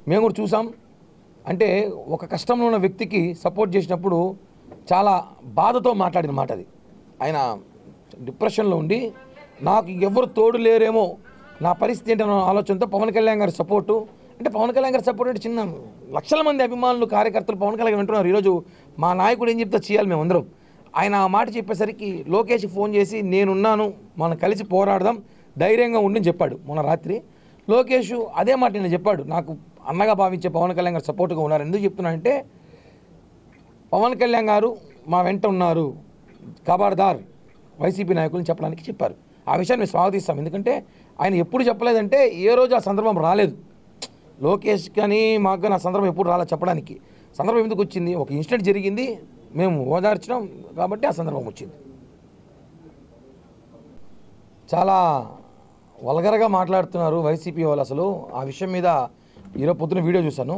మేము కూడా చూసాం అంటే ఒక కష్టంలో ఉన్న వ్యక్తికి సపోర్ట్ చేసినప్పుడు చాలా బాధతో మాట్లాడిన మాట అది ఆయన డిప్రెషన్లో ఉండి నాకు ఎవరు తోడు లేరేమో నా పరిస్థితి ఏంటన్న ఆలోచనతో పవన్ కళ్యాణ్ గారి సపోర్టు అంటే పవన్ కళ్యాణ్ గారి సపోర్ట్ అంటే చిన్న లక్షల మంది అభిమానులు కార్యకర్తలు పవన్ కళ్యాణ్ గారు వింటున్నారు ఈరోజు మా నాయకుడు ఏం చెప్తే చేయాలి మేమందరం ఆయన ఆ మాట చెప్పేసరికి లోకేష్ ఫోన్ చేసి నేనున్నాను మనం కలిసి పోరాడదాం ధైర్యంగా ఉండి చెప్పాడు మొన్న రాత్రి లోకేష్ అదే మాట నేను చెప్పాడు నాకు అన్నగా భావించే పవన్ కళ్యాణ్ గారు సపోర్ట్గా ఉన్నారు ఎందుకు చెప్తున్నానంటే పవన్ కళ్యాణ్ గారు మా వెంట ఉన్నారు ఖబర్దార్ వైసీపీ నాయకులను చెప్పడానికి చెప్పారు ఆ విషయాన్ని మేము స్వాగతిస్తాం ఎందుకంటే ఆయన ఎప్పుడు చెప్పలేదంటే ఏ రోజు ఆ సందర్భం రాలేదు లోకేష్ కానీ మాకు కానీ ఆ సందర్భం ఎప్పుడు రాలేదు చెప్పడానికి సందర్భం ఎందుకు వచ్చింది ఒక ఇన్సిడెంట్ జరిగింది మేము ఓదార్చినాం కాబట్టి ఆ సందర్భం వచ్చింది చాలా వల్గరగా మాట్లాడుతున్నారు వైసీపీ వాళ్ళు అసలు ఆ విషయం మీద ఈరోజు పొద్దున వీడియో చూశాను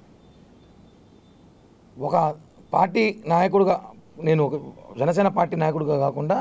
ఒక పార్టీ నాయకుడుగా నేను ఒక జనసేన పార్టీ నాయకుడిగా కాకుండా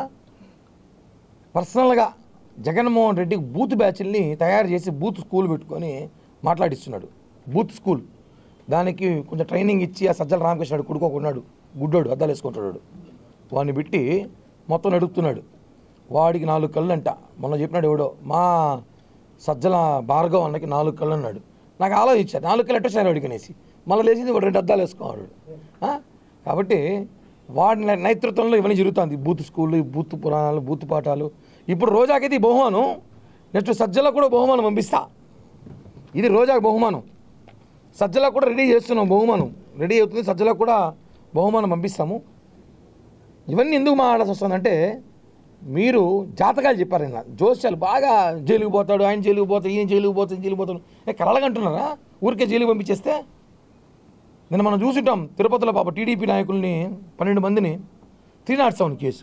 పర్సనల్గా జగన్మోహన్ రెడ్డి బూత్ బ్యాచ్ల్ని తయారు చేసి బూత్ స్కూల్ పెట్టుకొని మాట్లాడిస్తున్నాడు బూత్ స్కూల్ దానికి కొంచెం ట్రైనింగ్ ఇచ్చి ఆ సజ్జల రామకృష్ణుడు కొడుకోకున్నాడు గుడ్డోడు అద్దాలు వేసుకుంటున్నాడు వాడిని పెట్టి మొత్తం నడుపుతున్నాడు వాడికి నాలుగు కళ్ళు అంట మొన్న చెప్పినాడు ఎవడో మా సజ్జల భార్గవ్ అన్నకి నాలుగు కళ్ళు అన్నాడు నాకు ఆలోచించారు నాలుగు కళ్ళు ఎట్టొచ్చారు వాడికి అనేసి మళ్ళీ లేచింది వాడు రెండు అద్దాలు వేసుకోవాడు ఆ? కాబట్టి వాడి నై- నేతృత్వంలో ఇవన్నీ జరుగుతుంది బూత్ స్కూళ్ళు ఈ బూత్ పురాణాలు బూత్ పాఠాలు ఇప్పుడు రోజాకైతే ఈ బహుమానం నెక్స్ట్ సజ్జలకు కూడా బహుమానం పంపిస్తా ఇది రోజాకు బహుమానం సజ్జలకు కూడా రెడీ చేస్తున్నాం బహుమానం రెడీ అవుతుంది సజ్జలకు కూడా బహుమానం పంపిస్తాము ఇవన్నీ ఎందుకు మాట్లాడాల్సి వస్తుందంటే మీరు జాతకాలు చెప్పారు నిన్న జోస్యాలు బాగా జైలుకు పోతాడు ఆయన జైలుకు పోతాడు ఈయన జైలుకు పోతాడు జైలుకు పోతాడు ఏ కలలుగంటున్నారా ఊరికే జైలుకు పంపించేస్తే నిన్న మనం చూసుంటాం తిరుపతిలో పాప టీడీపీ నాయకుల్ని పన్నెండు మందిని త్రీ నాట్ సెవెన్ కేసు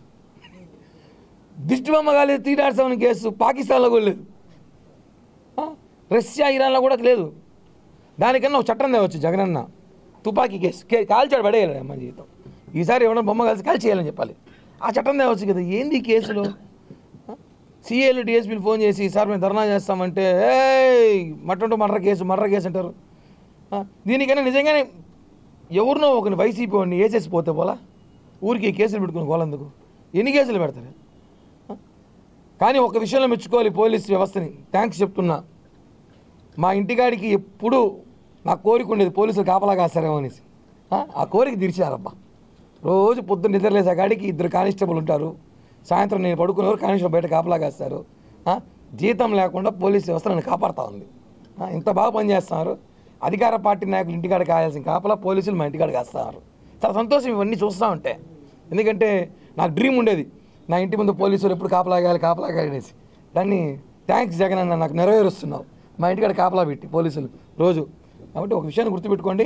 దిష్టిబొమ్మ కాలేదు త్రీ నాట్ సెవెన్ కేసు పాకిస్తాన్లో కూడా లేదు ఆ? రష్యా ఇరాన్లో కూడా లేదు దానికన్నా ఒక చట్టం తేవచ్చు జగనన్న తుపాకీ కేసు కే కాల్చాడు పడేయాలి అమ్మ జీవితం ఈసారి ఎవరైనా బొమ్మ కలిసి కాల్ చేయాలని చెప్పాలి ఆ చట్టం తేవచ్చు కదా ఏంది ఈ కేసులు సిఏలు డిఎస్పీని ఫోన్ చేసి సార్ మేము ధర్నా చేస్తామంటే ఏ మట్టంటూ మర్ర కేసు మర్ర కేసు అంటారు ఆ, దీనికైనా నిజంగానే ఎవరినో ఒకరిని వైసీపీ వాడిని వేసేసి పోతే పోలా ఊరికి ఈ కేసులు పెట్టుకుని గోలందుకు ఎన్ని కేసులు పెడతారు ఆ? కానీ ఒక విషయంలో మెచ్చుకోవాలి పోలీస్ వ్యవస్థని థ్యాంక్స్ చెప్తున్నా మా ఇంటికాడికి ఎప్పుడు నా కోరిక ఉండేది పోలీసులు కాపలా కాస్తారేమో అనేసి ఆ? ఆ కోరిక తీర్చారబ్బా రోజు పొద్దున్న నిద్రలేసే కాడికి ఇద్దరు కానిస్టేబుల్ ఉంటారు సాయంత్రం నేను పడుకునేవారు కానిస్టేబుల్ బయట కాపలా కాస్తారు ఆ? జీతం లేకుండా పోలీస్ వ్యవస్థ నన్ను కాపాడుతూ ఉంది ఆ? ఇంత బాగా పనిచేస్తున్నారు అధికార పార్టీ నాయకులు ఇంటికాడ కాయాల్సిన కాపలా పోలీసులు మా ఇంటికాడ కాస్తున్నారు చాలా సంతోషం ఇవన్నీ చూస్తూ ఉంటే ఎందుకంటే నాకు డ్రీమ్ ఉండేది నా ఇంటి ముందు పోలీసులు ఎప్పుడు కాపలా కాయాలి కాపలా కాయాలి అనేసి దాన్ని థ్యాంక్స్ జగన్ అన్న నాకు నెరవేరుస్తున్నావు మా ఇంటికాడ కాపలా పెట్టి పోలీసులు రోజు కాబట్టి ఒక విషయాన్ని గుర్తుపెట్టుకోండి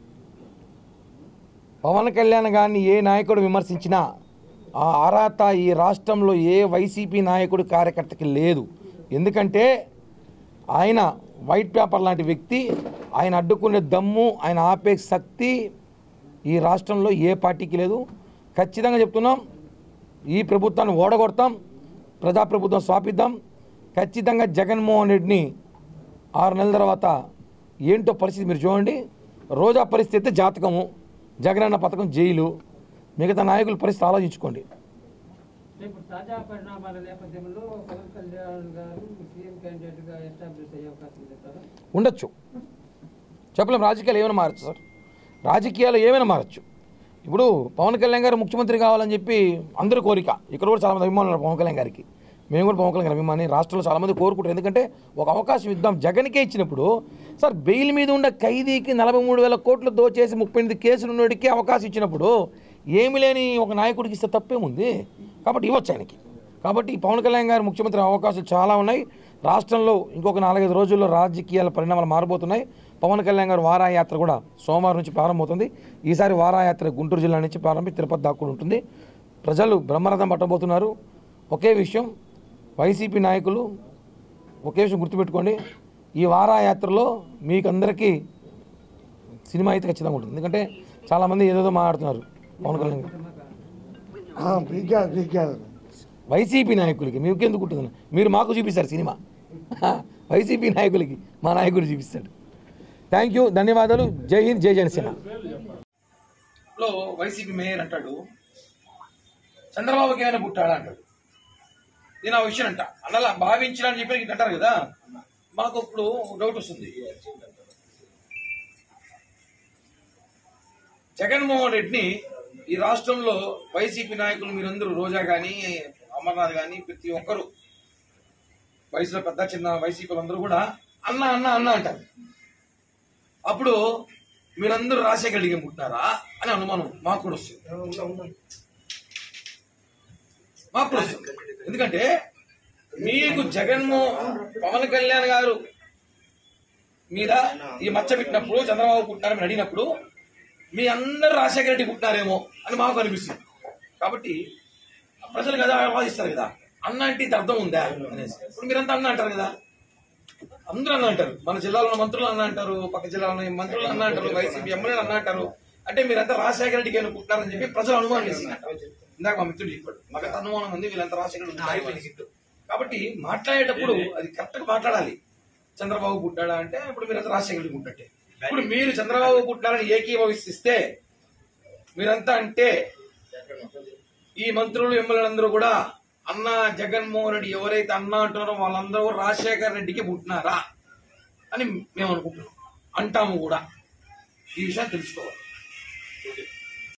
పవన్ కళ్యాణ్ గారిని ఏ నాయకుడు విమర్శించినా ఆ అర్హత ఈ రాష్ట్రంలో ఏ వైసీపీ నాయకుడు కార్యకర్తకి లేదు ఎందుకంటే ఆయన వైట్ పేపర్ లాంటి వ్యక్తి ఆయన అడ్డుకునే దమ్ము ఆయన ఆపే శక్తి ఈ రాష్ట్రంలో ఏ పార్టీకి లేదు ఖచ్చితంగా చెప్తున్నాం ఈ ప్రభుత్వాన్ని ఓడగొడతాం ప్రజాప్రభుత్వం స్థాపిద్దాం ఖచ్చితంగా జగన్మోహన్ రెడ్డిని ఆరు నెలల తర్వాత ఏంటో పరిస్థితి మీరు చూడండి రోజా పరిస్థితి అయితే జాతకము జగనన్న పథకం జైలు మిగతా నాయకుల పరిస్థితి ఆలోచించుకోండి ఇప్పుడు తాజా పరిణామాల నేపథ్యంలో పవన్ కళ్యాణ్ గారు సీఎం క్యాండిడేట్ గా ఎస్టాబ్లిష్ అయ్యే అవకాశం చెప్తారా ఉండొచ్చు చెప్పలేం రాజకీయాలు ఏమైనా మారచ్చు సార్ రాజకీయాలు ఏమైనా మారచ్చు ఇప్పుడు పవన్ కళ్యాణ్ గారు ముఖ్యమంత్రి కావాలని చెప్పి అందరి కోరిక ఇక్కడ కూడా చాలామంది అభిమానులు ఉన్నారు పవన్ కళ్యాణ్ గారికి మేము కూడా పవన్ కళ్యాణ్ గారి అభిమాని రాష్ట్రంలో చాలామంది కోరుకుంటారు ఎందుకంటే ఒక అవకాశం ఇద్దాం జగన్కే ఇచ్చినప్పుడు సార్ బెయిల్ మీద ఉన్న ఖైదీకి నలభై మూడు వేల కోట్లు దోచేసి ముప్పై ఎనిమిది కేసులు ఉన్నోడికి అవకాశం ఇచ్చినప్పుడు ఏమి లేని ఒక నాయకుడికి ఇస్తే తప్పేముంది కాబట్టి ఇవ్వచ్చు ఆయనకి కాబట్టి ఈ పవన్ కళ్యాణ్ గారు ముఖ్యమంత్రి అవకాశాలు చాలా ఉన్నాయి రాష్ట్రంలో ఇంకొక నాలుగైదు రోజుల్లో రాజకీయాల పరిణామాలు మారబోతున్నాయి పవన్ కళ్యాణ్ గారు వారాయాత్ర కూడా సోమవారం నుంచి ప్రారంభమవుతుంది ఈసారి వారాయాత్ర గుంటూరు జిల్లా నుంచి ప్రారంభి తిరుపతి దాక్కుని ఉంటుంది ప్రజలు బ్రహ్మరథం పట్టబోతున్నారు ఒకే విషయం వైసీపీ నాయకులు ఒకే విషయం గుర్తుపెట్టుకోండి ఈ వారాయాత్రలో మీకు అందరికీ సినిమా అయితే ఖచ్చితంగా ఉంటుంది ఎందుకంటే చాలామంది ఏదేదో మాట్లాడుతున్నారు పవన్ కళ్యాణ్ గారు బిగ్గా బిగ్గా వైసీపీ నాయకులకి మీకు ఎందుకు ఉంటుంది మీరు మాకు చూపిస్తారు సినిమా వైసీపీ నాయకులకి మా నాయకుడు చూపిస్తాడు థ్యాంక్ యూ ధన్యవాదాలు జై హింద్ జై జనసేన లో వైసీపీ మేయర్ అంటాడు చంద్రబాబుకి ఏమైనా పుట్టాడా అంటాడు నేను ఆ విషయం అంట అన్నలా భావించిన అని చెప్పి ఇట్లా అంటారు కదా మాకు ఇప్పుడు డౌట్ వస్తుంది జగన్మోహన్ రెడ్డిని ఈ రాష్ట్రంలో వైసీపీ నాయకులు మీరందరూ రోజా కానీ అమర్నాథ్ కానీ ప్రతి ఒక్కరు వయసులో పెద్ద చిన్న వైసీపీ అందరూ కూడా అన్న అన్న అన్న అంటారు అప్పుడు మీరందరూ రాజశేఖర రెడ్డికి పుట్టినారా అని అనుమానం మాకు కూడా వస్తుంది మాకు కూడా వస్తుంది ఎందుకంటే మీకు జగన్మో పవన్ కళ్యాణ్ గారు మీద ఈ మచ్చ పెట్టినప్పుడు చంద్రబాబు పుట్టినారని అడిగినప్పుడు మీ అందరు రాజశేఖర రెడ్డి పుట్టినారేమో అని మాకు అనిపిస్తుంది కాబట్టి ప్రజలు కదా వాదిస్తారు కదా అన్న అంటే ఇంత అర్థం ఉందా అనేసి ఇప్పుడు మీరంతా అన్న అంటారు కదా అందరూ అన్న అంటారు మన జిల్లాలో ఉన్న మంత్రులు అన్న అంటారు పక్క జిల్లాలో ఉన్న మంత్రులు అన్న అంటారు వైసీపీ ఎమ్మెల్యేలు అన్న అంటారు అంటే మీరంతా రాజశేఖర రెడ్డికి ఏమైనా పుట్టారని చెప్పి ప్రజలు అనుమానం చేసిందంట ఇందాక మా మిత్రుడు చెప్పాడు మాకు అంత అనుమానం ఉంది వీళ్ళంతా రాజశేఖర రెడ్డి ఉన్నారు వీళ్ళకి. కాబట్టి మాట్లాడేటప్పుడు అది కరెక్ట్ గా మాట్లాడాలి చంద్రబాబు పుట్టాడా అంటే ఇప్పుడు మీరంతా రాజశేఖర రెడ్డి పుట్టట్టే ఇప్పుడు మీరు చంద్రబాబు పుట్టారని ఏకీభవిస్తే మీరంతా అంటే ఈ మంత్రులు ఎమ్మెల్యేలందరూ కూడా అన్న జగన్మోహన్ రెడ్డి ఎవరైతే అన్న అంటున్నారో వాళ్ళందరూ రాజశేఖర రెడ్డికి పుట్టినారా అని మేము అనుకుంటున్నాం అంటాము కూడా ఈ విషయాన్ని తెలుసుకోవాలి